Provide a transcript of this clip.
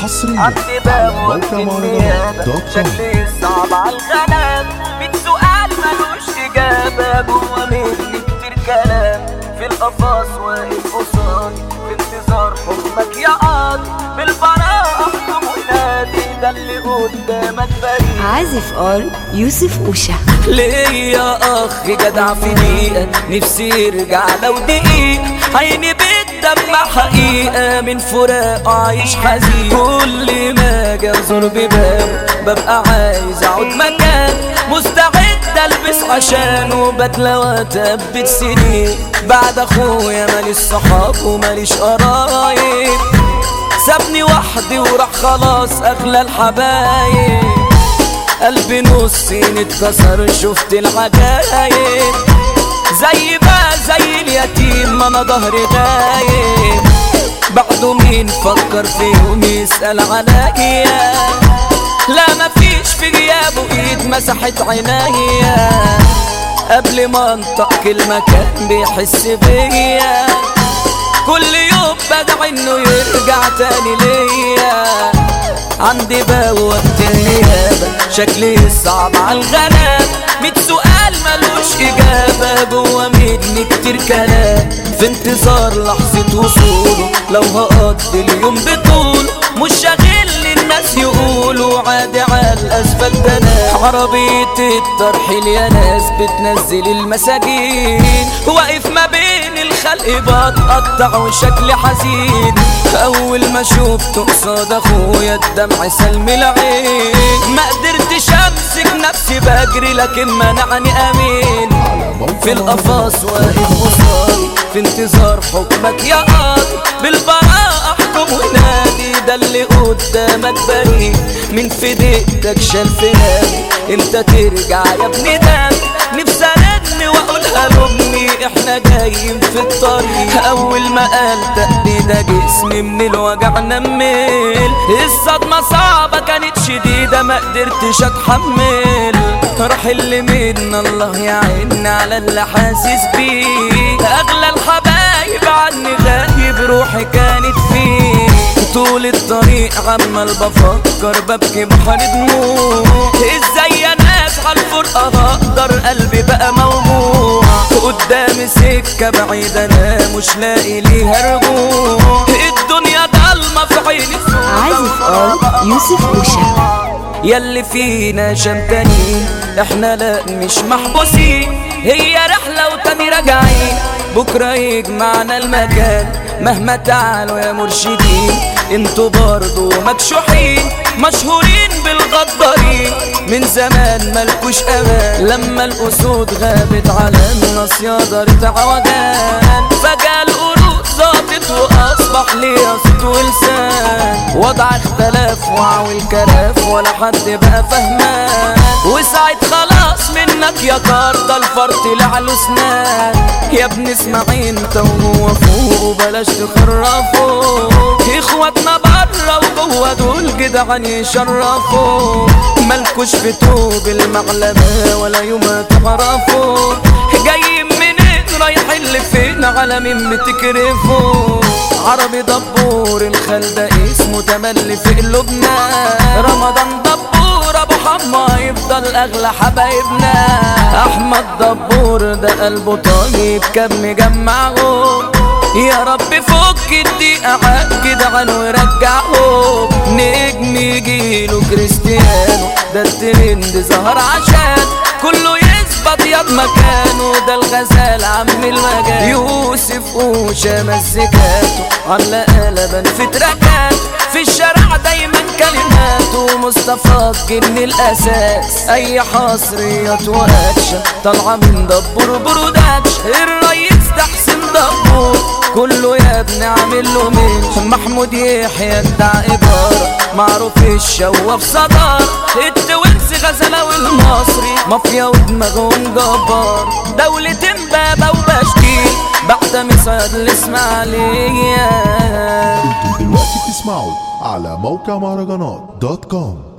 حصريا عندي على باب موقع النيابة مهرجانات دوت كوم شكلي صعب على الغلام ميت سؤال ملوش إجابة جوا مني كتير كلام في القفص واقف قصادي في انتظار حكمك يا قاضي بالبراءة احكم ونادي ده اللي قدامك بريء عازف ار يوسف اوشا ليه يا اخ جدع في دقيقة نفسي يرجع لو دقيقة عيني بتدمع حقيقة من فراق عايش حزين كل ما اجي ازور بباب ببقى عايز اقعد مكان مستعد البس عشانه بدلة واتبت سنين بعد اخويا ماليش صحاب وماليش قرايب سابني وحدي وراح خلاص اغلى الحبايب قلبي نصين اتكسر شفت العجايب زي بقى زي اليتيم ما انا ظهري غايب بعده مين فكر في يوم يسأل عليا لا مفيش في غيابه ايد مسحت عينيا قبل ما انطق كلمة كان بيحس بيا كل يوم بدعي انه يرجع تاني ليا عندي بوابة النيابة شكلي صعب على الغلاب ميت سؤال ملوش إجابة جوا مني كتير كلام في انتظار لحظة وصوله لو هقضي اليوم بطول مش شاغل الناس يقولوا عادي على الأسفلت أنا عربية الترحيل يا ناس بتنزل المساجين واقف ما بين الخلق بتقطع وشكلي حزين أول ما شفته قصاد أخويا الدمع سلم العين ما قدرتش أمسك نفسي بجري لكن منعني أمين في القفص واقف قصادي في انتظار حكمك يا قاضي بالبراءة احكم ونادي ده اللي قدامك بريء من في دقتك شال في نادي انت ترجع يا ابني دم نفسي ارن واقولها لامي احنا جايين في الطريق اول ما قال دقني ده جسمي من الوجع نمل الصدمة صعبة كانت شديدة ما قدرتش اتحمل راح اللي من الله يعيني على اللي حاسس بيه اغلى الحبايب عني غايب روحي كانت فيه طول الطريق عمال بفكر ببكي بحر دموع ازاي انا على الفرقة هقدر قلبي بقى موجوع قدامي سكة بعيدة انا مش لاقي ليها رجوع الدنيا ضلمة في عيني عازف ار يوسف اوشا ياللي فينا شمتانين احنا لا مش محبوسين هي رحلة وتاني راجعين بكرة يجمعنا المكان مهما تعالوا يا مرشدين انتوا برضو مكشوحين مشهورين بالغدارين من زمان ملكوش امان لما الاسود غابت على الناس دارت عوجان فجأة القرود ظابط واصبح ليا صوت ولسان وضع اختلاف وعوي الكلاف ولا حد بقى فهمان وسعد خلاص منك يا كار ده الفرط لعله سنان يا ابن اسمعي انت وهو فوق وبلاش تخرفوا اخواتنا بره وجوه دول جدعان يشرفوا مالكوش في توب المعلمة ولا يوم تعرفوا جايين منين رايحين لفين على مين بتكرفوا عربي دبور الخال ده اسمه تملي في قلوبنا رمضان دبور ابو حما يفضل اغلى حبايبنا احمد دبور ده قلبه طيب كان مجمعهم يا رب فك الدقيقة عالجد عنه ورجعه نجم يجيله كريستيانو ده الترند ظهر عشان كله يثبت ياض مكانه ده الغزال عم المجال يوسف اوشا مزيكاته على قلبا في تراكات في الشارع دايما كلماته مصطفى الجن الاساس اي حصريات واكشن طالعه من دبور برودكش الريس ده حسين دبور كله يا ابني عامل له من محمود يحيى بتاع إدارة معروف الشواف صدار التوينس غزلة والمصري مافيا ودماغهم جبار دولة امبابة وبشكيل بعد مصعد الاسماعيلية انتوا دلوقتي بتسمعوا على موقع مهرجانات دوت كوم